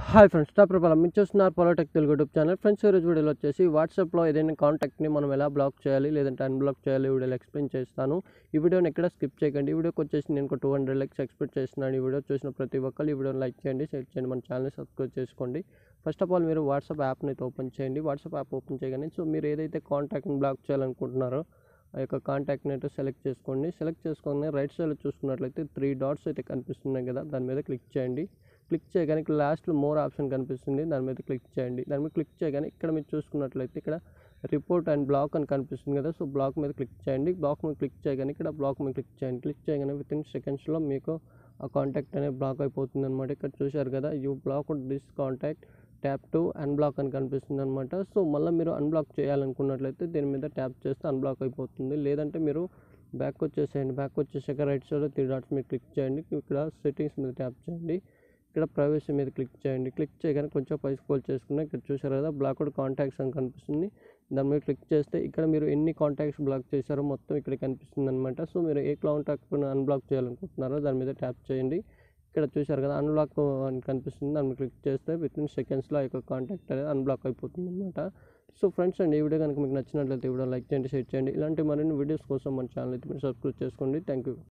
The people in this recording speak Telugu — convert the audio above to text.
హాయ్ ఫ్రెండ్స్ టాప్ రూపాయలు మీరు చూస్తున్నారు పొలటెక్ తెలుగు యూట్యూబ్ ఛానల్ ఫ్రెండ్స్ ఈరోజు వీడియోలో వచ్చేసి వాట్సాప్లో ఏదైనా కాంటాక్ట్ని మనం ఎలా బ్లాక్ చేయాలి లేదంటే అన్బ్లాక్ చేయాలి ఈ వీడియోలో ఎక్స్ప్లెయిన్ చేస్తాను ఈ వీడియోని ఎక్కడ స్కిప్ చేయకండి ఈ వీడియోకి వచ్చేసి నేను ఒక టూ హండ్రెడ్ లైక్స్ ఎక్స్పెక్ట్ చేస్తున్నాను ఈ వీడియో చూసిన ప్రతి ఒక్కరు ఈ వీడియోని లైక్ చేయండి షేర్ చేయండి మన ఛానల్ని సబ్స్క్రైబ్ చేసుకోండి ఫస్ట్ ఆఫ్ ఆల్ మీరు వాట్సాప్ యాప్ని అయితే ఓపెన్ చేయండి వాట్సాప్ యాప్ ఓపెన్ చేయగానే సో మీరు ఏదైతే కాంటాక్ట్ని బ్లాక్ చేయాలనుకుంటున్నారో ఆ యొక్క కాంటాక్ట్ని అయితే సెలెక్ట్ చేసుకోండి సెలెక్ట్ చేసుకొని రైట్ సైడ్లో చూసుకున్నట్లయితే త్రీ డాట్స్ అయితే కనిపిస్తున్నాయి కదా దాని మీద క్లిక్ చేయండి క్లిక్ చేయగానే ఇక్కడ లాస్ట్లో మోర్ ఆప్షన్ కనిపిస్తుంది దాని మీద క్లిక్ చేయండి దాని మీద క్లిక్ చేయగానే ఇక్కడ మీరు చూసుకున్నట్లయితే ఇక్కడ రిపోర్ట్ అండ్ బ్లాక్ అని కనిపిస్తుంది కదా సో బ్లాక్ మీద క్లిక్ చేయండి బ్లాక్ మీద క్లిక్ చేయగానే ఇక్కడ బ్లాక్ మీద క్లిక్ చేయండి క్లిక్ చేయగానే విత్ ఇన్ సెకండ్స్లో మీకు ఆ కాంటాక్ట్ అనేది బ్లాక్ అయిపోతుంది అనమాట ఇక్కడ చూశారు కదా you block this contact tap to unblock అని కనిపిస్తుంది అనమాట సో మళ్ళీ మీరు అన్బ్లాక్ చేయాలనుకున్నట్లయితే దీని మీద ట్యాప్ చేస్తే అన్బ్లాక్ అయిపోతుంది లేదంటే మీరు బ్యాక్ వచ్చేసేయండి బ్యాక్ వచ్చేసాక రైట్ సైడ్లో త్రీ డాట్స్ మీద క్లిక్ చేయండి ఇక్కడ సెట్టింగ్స్ మీద ట్యాప్ చేయండి ఇక్కడ ప్రైవసీ మీద క్లిక్ చేయండి క్లిక్ చేయగానే కొంచెం పై స్క్రోల్ చేసుకున్నా ఇక్కడ చూసారు కదా బ్లాక్డ్ కాంటాక్ట్స్ అని కనిపిస్తుంది దాని మీద క్లిక్ చేస్తే ఇక్కడ మీరు ఎన్ని కాంటాక్ట్స్ బ్లాక్ చేశారో మొత్తం ఇక్కడ కనిపిస్తుంది అనమాట సో మీరు ఏ కాంటాక్ట్ అన్బ్లాక్ చేయాలనుకుంటున్నారో దాని మీద ట్యాప్ చేయండి ఇక్కడ చూశారు కదా అన్బ్లాక్ అని కనిపిస్తుంది దాని మీద క్లిక్ చేస్తే విత్ ఇన్ సెకండ్స్లో ఆ యొక్క కాంటాక్ట్ అనేది అన్బ్లాక్ అయిపోతుంది అనమాట సో ఫ్రెండ్స్ అండి ఈ వీడియో కనుక మీకు నచ్చినట్లయితే ఈ వీడియో లైక్ చేయండి షేర్ చేయండి ఇలాంటి మరిన్ని వీడియోస్ కోసం మన ఛానల్ అయితే మీరు సబ్స్క్రైబ్ చేసుకోండి థ్యాంక్ యూ